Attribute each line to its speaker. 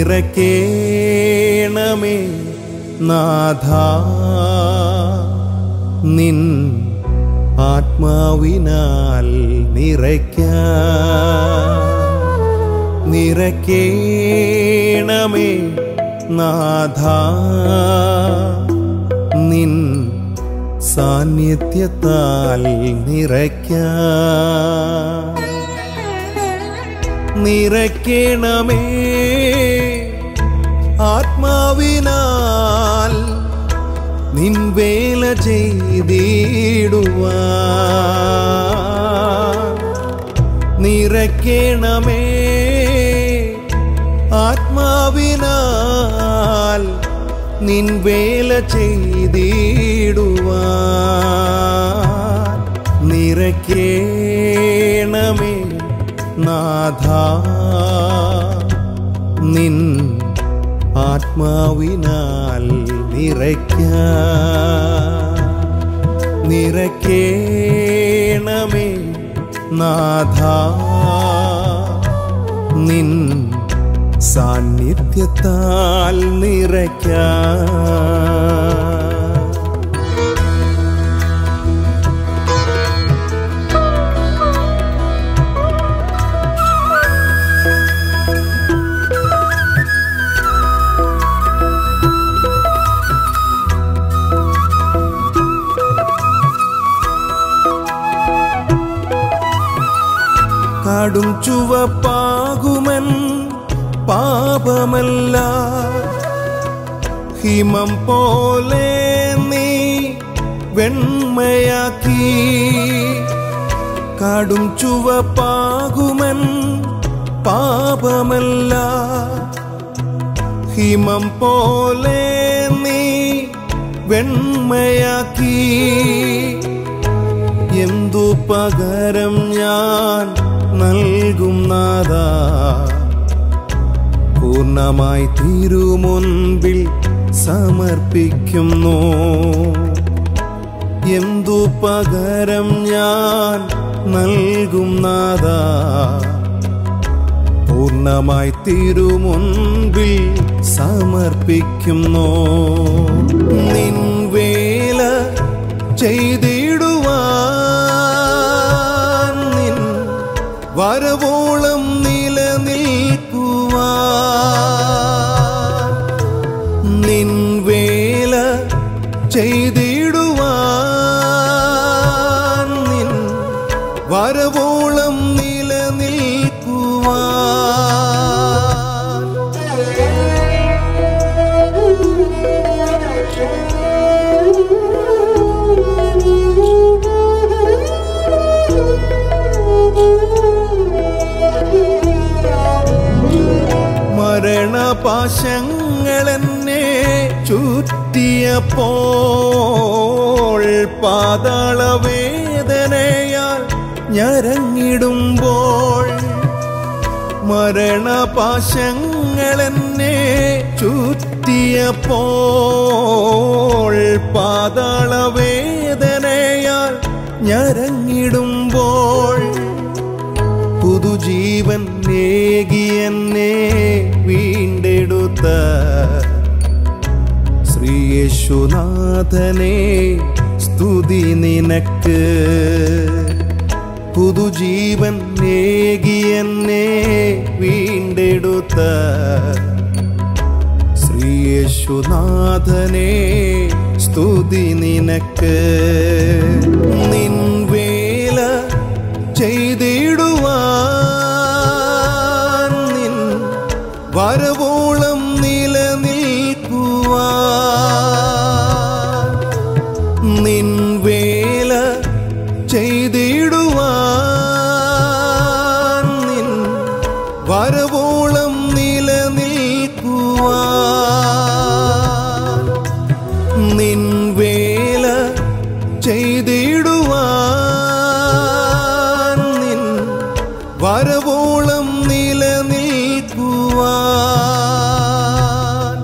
Speaker 1: നിറക്കേണമേ നാഥ നിൻ ആത്മാവിനാൽ നിറയ്ക്ക നിറക്കേണമേ നാഥ നിൻ സാന്നിധ്യത്താൽ നിറയ്ക്ക നിറയ്ക്കണമേ ആത്മാവിനാൽ നിൻ വേല ചെയ്തിടുവാ നിറയ്ക്കണമേ ആത്മാവിനാൽ നിൻ വേല ചെയ്തിടുവാ നിറയ്ക്കണമേ നാഥ നിൻ ആത്മാവിനാൽ നിറയ്ക്ക നിറയ്ക്കേണമേ നാഥ നിൻ സാന്നിധ്യത്താൽ നിറയ്ക്ക കാടും ചുവപ്പാകുമൻ പാപമല്ല ഹിമം പോലെ നീ വെണ്മയാക്കി കാടും ചുവപ്പാകുമൻ പാപമല്ല ഹിമം പോലെ നീ വെണ്മയാക്കി എന്തു പകരം ഞാൻ നൽകും നാഥ പൂർണ്ണമായി തിരുമുൻപിൽ സമർപ്പിക്കുന്നു എന്തു പകരം ഞാൻ നൽകും നാഥ പൂർണ്ണമായി തിരുമുൻപിൽ സമർപ്പിക്കുന്നു നിൻ വേല ചെയ്തിടുവാൻ നിൻ വരവോളം നിലനിൽക്കുവാൻ നിൻ വേല ചെയ്തിടുവാൻ നിൻ വരവോളം നിലനിൽക്കുവാൻ മരണപാശങ്ങളെന്നെ ചുറ്റിയപ്പോൾ പാതാളവേദനയാൽ ഞരങ്ങിടുമ്പോൾ മരണപാശങ്ങളെന്നെ ചുറ്റിയപ്പോൾ പാതാളവേദനയാൽ ഞരങ്ങിടുമ്പോൾ പുതുജീവൻ നേകി എന്നെ വീണ്ടെടുത്ത ശ്രീയേശുനാഥനെ സ്തുതി നിനക്ക് പുതുജീവൻ നേകി എന്നെ വീണ്ടെടുത്ത ശ്രീയേശുനാഥനെ സ്തുതി നിനക്ക് നിൻ വേല ചെയ്തിടുവാൻ നിൻ വരവോളം നിലനിൽക്കുവാൻ നിൻ വേല ചെയ്തിടുവാൻ നിൻ വരവോളം നിലനിൽക്കുവാൻ നിൻ വേല ചെയ്തിടുവാൻ നിൻ വരവോളം നിലനിൽക്കുവാൻ